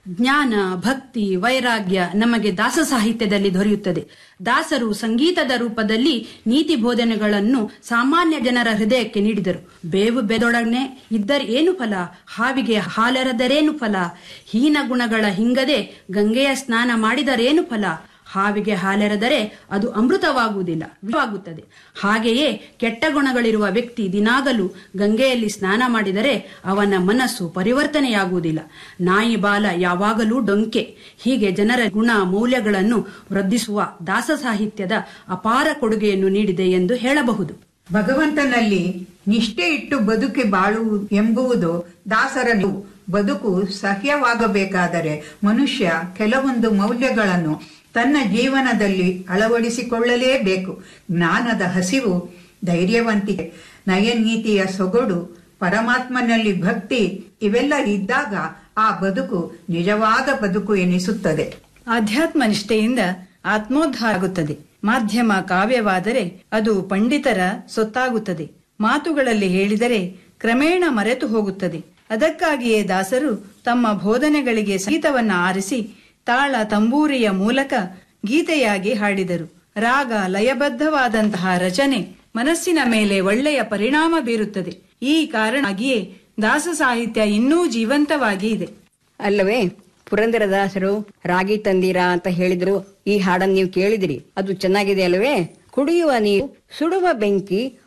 ಜ್ಞಾನ ಭಕ್ತಿ ವೈರಾಗ್ಯ ನಮಗೆ ದಾಸ ಸಾಹಿತ್ಯದಲ್ಲಿ ದೊರೆಯುತ್ತದೆ ದಾಸರು ಸಂಗೀತದ ರೂಪದಲ್ಲಿ ನೀತಿ ಬೋಧನೆಗಳನ್ನು ಸಾಮಾನ್ಯ ಜನರ ಹೃದಯಕ್ಕೆ ನೀಡಿದರು ಬೇವು ಬೆದೊಡನೆ ಇದ್ದರೆ ಏನು ಫಲ ಹಾವಿಗೆ ಹಾಲೆರೆದರೇನು ಫಲ ಹೀನ ಗುಣಗಳ ಹಿಂಗದೆ ಗಂಗೆಯ ಸ್ನಾನ ಮಾಡಿದರೇನು ಫಲ ಹಾವಿಗೆ ಹಾಲೆರೆದರೆ ಅದು ಅಮೃತವಾಗುವುದಿಲ್ಲ ವಿಷವಾಗುತ್ತದೆ ಹಾಗೆಯೇ ಕೆಟ್ಟ ಗುಣಗಳಿರುವ ವ್ಯಕ್ತಿ ದಿನಾಗಲೂ ಗಂಗೆಯಲ್ಲಿ ಸ್ನಾನ ಮಾಡಿದರೆ ಅವನ ಮನಸ್ಸು ಪರಿವರ್ತನೆಯಾಗುವುದಿಲ್ಲ ನಾಯಿ ಬಾಲ ಯಾವಾಗಲೂ ಡೊಂಕೆ ಹೀಗೆ ಜನರ ಗುಣ ಮೌಲ್ಯಗಳನ್ನು ವೃದ್ಧಿಸುವ ದಾಸ ಸಾಹಿತ್ಯದ ಅಪಾರ ಕೊಡುಗೆಯನ್ನು ನೀಡಿದೆ ಎಂದು ಹೇಳಬಹುದು ಭಗವಂತನಲ್ಲಿ ನಿಷ್ಠೆ ಇಟ್ಟು ಬದುಕಿ ಬಾಳುವುದು ಎಂಬುವುದು ದಾಸರ ನಿಲುವು. ಬದುಕು ಸಹ್ಯವಾಗಬೇಕಾದರೆ ಮನುಷ್ಯ ಕೆಲವೊಂದು ಮೌಲ್ಯಗಳನ್ನು ತನ್ನ ಜೀವನದಲ್ಲಿ ಅಳವಡಿಸಿಕೊಳ್ಳಲೇಬೇಕು ಜ್ಞಾನದ ಹಸಿವು ಧೈರ್ಯವಂತಿಕೆ ನಯನೀತಿಯ ಸೊಗಡು ಪರಮಾತ್ಮನಲ್ಲಿ ಭಕ್ತಿ ಇವೆಲ್ಲ ಇದ್ದಾಗ ಆ ಬದುಕು ನಿಜವಾದ ಬದುಕು ಎನಿಸುತ್ತದೆ ಆಧ್ಯಾತ್ಮ ನಿಷ್ಠೆಯಿಂದ ಆತ್ಮೋದ್ಧಾರ ಆಗುತ್ತದೆ ಮಾಧ್ಯಮ ಕಾವ್ಯವಾದರೆ ಅದು ಪಂಡಿತರ ಸೊತ್ತಾಗುತ್ತದೆ ಮಾತುಗಳಲ್ಲಿ ಹೇಳಿದರೆ ಕ್ರಮೇಣ ಮರೆತು ಹೋಗುತ್ತದೆ ಅದಕ್ಕಾಗಿಯೇ ದಾಸರು ತಮ್ಮ ಬೋಧನೆಗಳಿಗೆ ಸಂಗೀತವನ್ನ ಆರಿಸಿ ತಾಳ ತಂಬೂರಿಯ ಮೂಲಕ ಗೀತೆಯಾಗಿ ಹಾಡಿದರು ರಾಗ ಲಯಬದ್ಧವಾದಂತಹ ರಚನೆ ಮನಸ್ಸಿನ ಮೇಲೆ ಒಳ್ಳೆಯ ಪರಿಣಾಮ ಬೀರುತ್ತದೆ ಈ ಕಾರಣವಾಗಿಯೇ ದಾಸ ಸಾಹಿತ್ಯ ಇನ್ನೂ ಜೀವಂತವಾಗಿ ಇದೆ ಅಲ್ಲವೇ ಪುರಂದರದಾಸರು ರಾಗಿ ತಂದೀರಾ ಅಂತ ಹೇಳಿದ್ರು ಈ ಹಾಡನ್ನು ನೀವು ಕೇಳಿದಿರಿ ಅದು ಚೆನ್ನಾಗಿದೆ ಅಲ್ಲವೇ ಕುಡಿಯುವ ನೀರು ಸುಡುವ ಬೆಂಕಿ